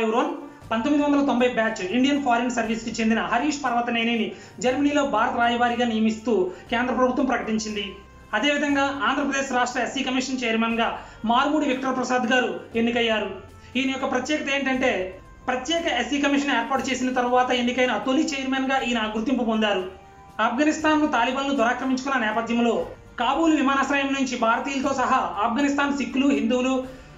everyone పంతొమ్మిది వందల తొంభై బ్యాచ్ ఇండియన్ ఫారిన్ సర్వీస్కి చెందిన హరీష్ పర్వతనేనిని జర్మనీలో భారత రాయబారిగా నియమిస్తూ కేంద్ర ప్రభుత్వం ప్రకటించింది అదేవిధంగా ఆంధ్రప్రదేశ్ రాష్ట్ర ఎస్సీ కమిషన్ చైర్మన్గా మార్మూడి విక్టర్ ప్రసాద్ గారు ఎన్నికయ్యారు ఈయన యొక్క ప్రత్యేకత ఏంటంటే ప్రత్యేక ఎస్సీ కమిషన్ ఏర్పాటు చేసిన తర్వాత ఎన్నికైన తొలి చైర్మన్గా ఈయన గుర్తింపు పొందారు ఆఫ్ఘనిస్తాన్ను తాలిబాన్లు దురాక్రమించుకున్న నేపథ్యంలో కాబూల్ విమానాశ్రయం నుంచి భారతీయులతో సహా ఆఫ్ఘనిస్తాన్ సిక్కులు హిందువులు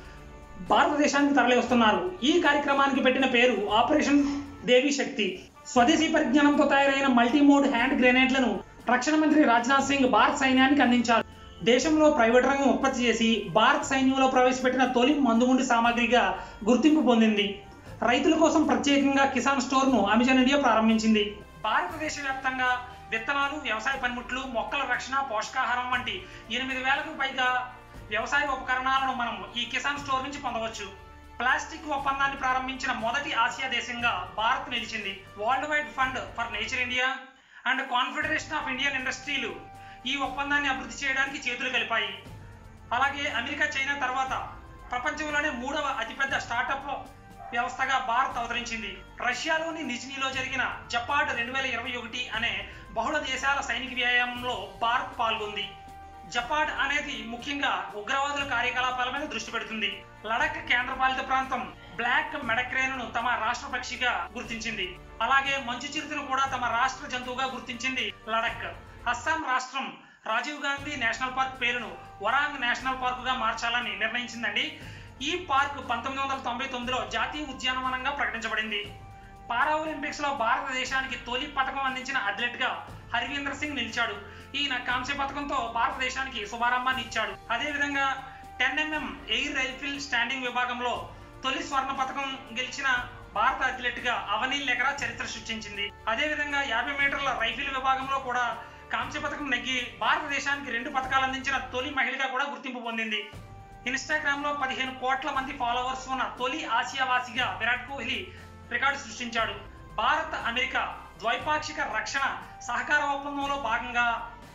భారతదేశానికి తరలి వస్తున్నారు ఈ కార్యక్రమానికి పెట్టిన పేరు ఆపరేషన్ దేవి శక్తి స్వదేశీ పరిజ్ఞానంతో తయారైన మల్టీమోడ్ హ్యాండ్ గ్రెనేడ్లను రక్షణ మంత్రి రాజ్నాథ్ సింగ్ భారత సైన్యానికి అందించారు దేశంలో ప్రైవేట్ రంగం ఉత్పత్తి చేసి భారత సైన్యంలో ప్రవేశపెట్టిన తొలి మందుగుండి సామాగ్రిగా గుర్తింపు పొందింది రైతుల కోసం ప్రత్యేకంగా కిసాన్ స్టోర్ను అమెజాన్ ఇండియా ప్రారంభించింది భారతదేశ వ్యాప్తంగా విత్తనాలు వ్యవసాయ పనిముట్లు మొక్కల రక్షణ పోషకాహారం వంటి ఎనిమిది వేలకు పైగా వ్యవసాయ ఉపకరణాలను మనం ఈ కిసాన్ స్టోర్ నుంచి పొందవచ్చు ప్లాస్టిక్ ఒప్పందాన్ని ప్రారంభించిన మొదటి ఆసియా దేశంగా భారత్ నిలిచింది world wide fund for nature India and confederation of Indian ఇండస్ట్రీలు ఈ ఒప్పందాన్ని అభివృద్ధి చేయడానికి చేతులు కలిపాయి అలాగే అమెరికా చైనా తర్వాత ప్రపంచంలోనే మూడవ అతిపెద్ద స్టార్టప్ వ్యవస్థగా భారత్ అవతరించింది రష్యాలోని నిజ్నీలో జరిగిన జపాడ్ రెండు వేల ఇరవై ఒకటి అనే బహుళ దేశాల సైనిక వ్యాయామంలో భారత్ పాల్గొంది జపాడ్ అనేది ముఖ్యంగా ఉగ్రవాదుల కార్యకలాపాల మీద దృష్టి పెడుతుంది లడక్ కేంద్రపాలిత ప్రాంతం బ్లాక్ మెడక్రేన్ను తమ రాష్ట్ర పక్షిగా గుర్తించింది అలాగే మంచు చిరుతను కూడా తమ రాష్ట్ర జంతువుగా గుర్తించింది లడక్ అస్సాం రాష్ట్రం రాజీవ్ గాంధీ నేషనల్ పార్క్ పేరును వరాంగ్ నేషనల్ పార్కుగా మార్చాలని నిర్ణయించిందండి ఈ పార్క్ పంతొమ్మిది వందల తొంభై తొమ్మిదిలో జాతీయ ఉద్యానవనంగా ప్రకటించబడింది పారా ఒలింపిక్స్ లో భారతదేశానికి తొలి పథకం అందించిన అథ్లెట్ గా హర్వీందర్ సింగ్ నిలిచాడు ఈయన కాంస్య పథకంతో భారతదేశానికి శుభారంభాన్ని ఇచ్చాడు అదేవిధంగా ten MM air rifle standing విభాగంలో తొలి స్వర్ణ పథకం గెలిచిన భారత అథ్లెట్ గా అవనీల్ లెగరా చరిత్ర సృష్టించింది అదేవిధంగా యాభై మీటర్ల రైఫిల్ విభాగంలో కూడా కాంస్య పథకం నెగ్గి భారతదేశానికి రెండు పథకాలు అందించిన తొలి మహిళగా కూడా గుర్తింపు పొందింది ఇన్స్టాగ్రామ్ లో పదిహేను కోట్ల మంది ఫాలోవర్స్ ఉన్న తొలి ఆసియావాసిగా విరాట్ కోహ్లీ రికార్డు సృష్టించాడు భారత్ అమెరికా ద్వైపాక్షిక రక్షణ సహకార ఒప్పందంలో భాగంగా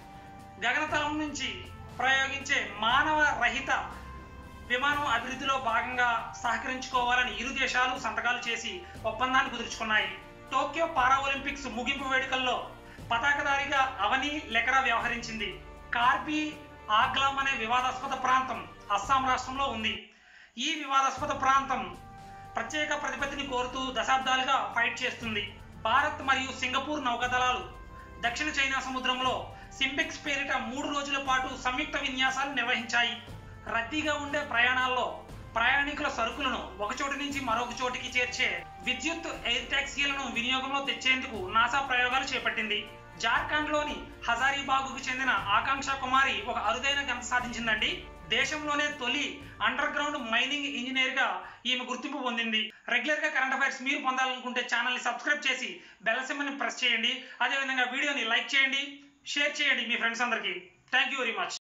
గగనతలం నుంచి ప్రయోగించే మానవ రహిత విమానం అభివృద్ధిలో భాగంగా సహకరించుకోవాలని ఇరు దేశాలు సంతకాలు చేసి ఒప్పందాన్ని కుదుర్చుకున్నాయి టోక్యో పారా ఒలింపిక్స్ ముగింపు వేడుకల్లో పతాకధారిగా అవని లెకరా వ్యవహరించింది కార్బీ ఆగ్లాం అనే వివాదాస్పద ప్రాంతం అస్సాం రాష్ట్రంలో ఉంది ఈ వివాదాస్పద ప్రాంతం ప్రత్యేక ప్రతిపత్తిని కోరుతూ దశాబ్దాలుగా ఫైట్ చేస్తుంది భారత్ మరియు సింగపూర్ నౌకాదళాలు దక్షిణ చైనా సముద్రంలో సింపెక్స్ పేరిట మూడు రోజుల పాటు సంయుక్త విన్యాసాలు నిర్వహించాయి రద్దీగా ఉండే ప్రయాణాల్లో ప్రయాణికుల సరుకులను ఒక చోటు నుంచి మరొక చోటికి చేర్చే విద్యుత్ ఎయిర్ టాక్సీలను వినియోగంలో తెచ్చేందుకు నాసా ప్రయోగాలు చేపట్టింది జార్ఖండ్లోని హజారీబాగుకు చెందిన ఆకాంక్ష కుమారి ఒక అరుదైన ఘనత సాధించిందండి దేశంలోనే తొలి అండర్ గ్రౌండ్ మైనింగ్ ఇంజనీర్ గా ఈమె గుర్తింపు పొందింది రెగ్యులర్ గా కరెంట్ అఫైర్స్ మీరు పొందాలనుకుంటే ఛానల్ ని సబ్స్క్రైబ్ చేసి బెల్ సింబల్ని ప్రెస్ చేయండి అదేవిధంగా వీడియోని లైక్ చేయండి షేర్ చేయండి మీ ఫ్రెండ్స్ అందరికీ థ్యాంక్ యూ వెరీ మచ్